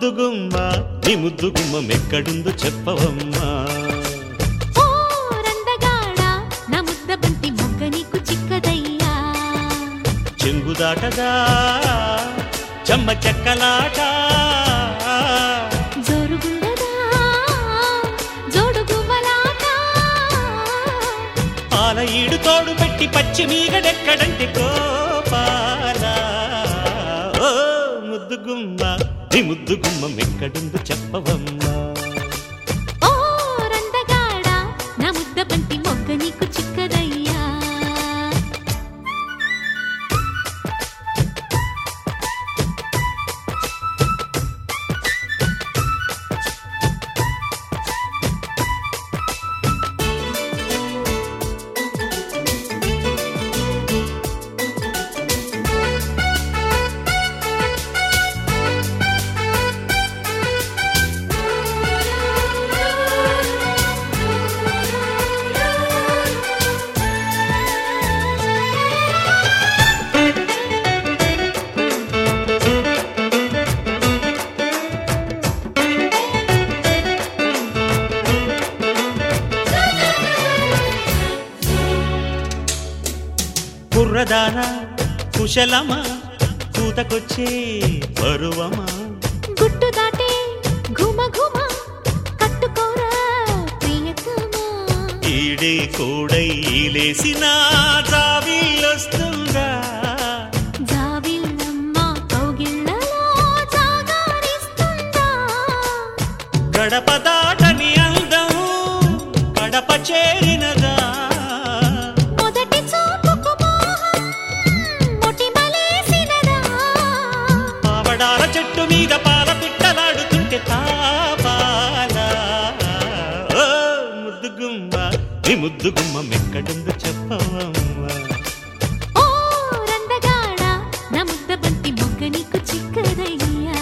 ముద్దుగుమ్మ నీ ముద్దుగుమ్మ ఎక్కడుందో చెప్పవమ్మా ఓ రందగాడ నా ముద్ద బంతి మొగ్గ నీకు చిక్కదయ్యా చెంగుదాటదా చెమ్మ చెక్కలాట జోరుగుండదా జోడు గువ్వలాట పాల ఈడు తోడు పెట్టి పచ్చి మీగడెక్కడంటే కోపాల ఓ ముద్దుగుమ్మ నీ ముద్దుగుమ్మ ఎక్కడుందో చెప్పవమ్మా ఓ రందగాడ నా ముద్ద బంతి మొగ్గ నీకు చిక్కదయ్యా కుర్రదాన కుశలమా కూతకొచ్చే పరువమా గుట్టు దాటే ఘుమ ఘుమ కట్టుకోరా ప్రియతమా ఈడే కోడై లేసిన జావిల్లొస్తుందా జావిల్లమ్మ కౌగిళ్ళలో జాగారిస్తుందా గడప దాటని అందం గడప చేరినదా మొదటి చూపుకు మోహం మొటిమలేసినదా పావడాల చెట్టు మీద పాల పిట్టలాడుతుంటే తాపాల ఓ ముద్దుగుమ్మ నీ ముద్దుగుమ్మ ఎక్కడుందో చెప్పవమ్మా ఓ రందగాడ నా ముద్ద బంతి మొగ్గ నీకు చిక్కదయ్యా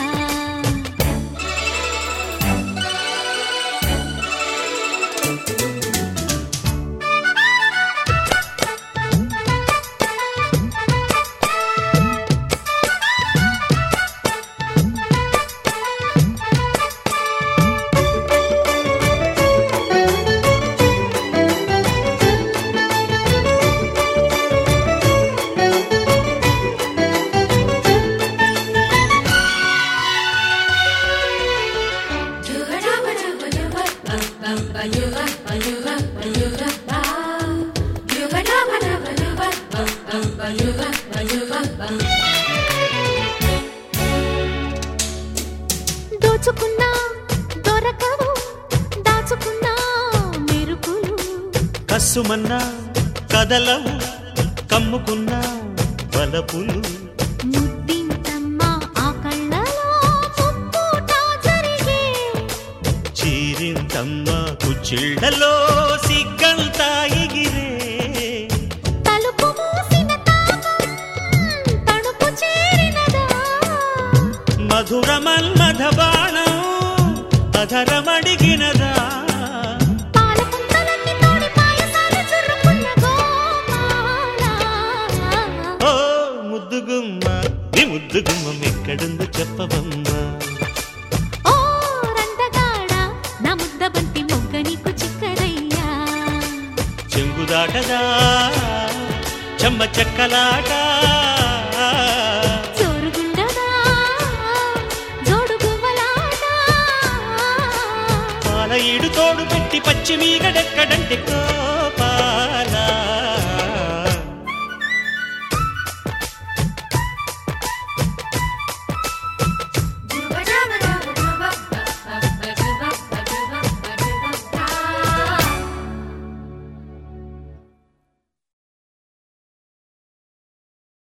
దోచుకున్నా దొరకవు దాచుకున్నా మెరుపులు కస్సుమన్నా కదలవు కమ్ముకున్న బలపులు ముద్దింతమ్మ ఆ కళ్ళలో ముప్పుట జరిగే చీరింతమ్మ కుచ్చిళ్ళలో సిగ్గంతా ఎగిరే తలుపు మూసిన తాపం తణుపు చేరినదా మధుర మన్మథ బాణం అధరమడిగినదా పాల పుంతలన్నీ తోడి పాయసాలు చుర్రుకున్న గోపాల ఓ ముద్దుగుమ్మ నీ ముద్దుగుమ్మ ఎక్కడుందో చెప్పవమ్మా ఓ రందగాడ నా ముద్ద బంతి మొగ్గ నీకు చిక్కదయ్యా చెంగుదాటదా చెమ్మ చెక్కలాట జోరుగుండదా జోడు గువ్వలాట పాల ఈడు తోడు పెట్టి పచ్చి మీగడెక్కడంటే కో